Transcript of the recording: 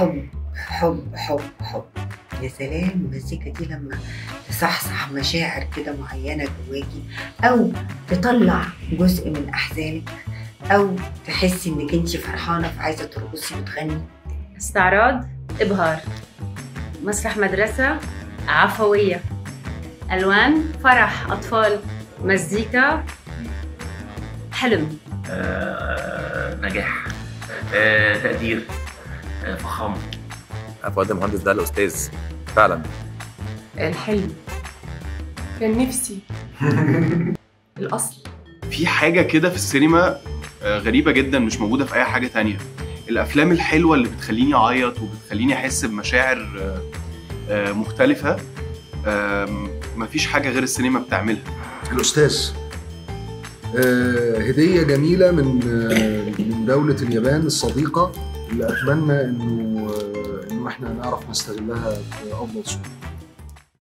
حب حب حب حب يا سلام المزيكا دي لما تصحصح مشاعر كده معينة جواكي أو تطلع جزء من أحزانك أو تحسي إنك أنت فرحانة فعايزة ترقصي وتغني استعراض إبهار مسرح مدرسة عفوية ألوان فرح أطفال مزيكا حلم آه، نجاح آه، تقدير آه، فخامه فؤاد المهندس ده الاستاذ فعلا الحلم كان نفسي الأصل في حاجة كده في السينما آه، غريبة جدا مش موجودة في أي حاجة تانية الأفلام الحلوة اللي بتخليني أعيط وبتخليني أحس بمشاعر آه، آه، مختلفة آم، مفيش حاجة غير السينما بتعملها الأستاذ آه، هدية جميلة من آه، من دولة اليابان الصديقة اللي أتمنى إنه آه، إنه إحنا نعرف نستغلها بأفضل صورة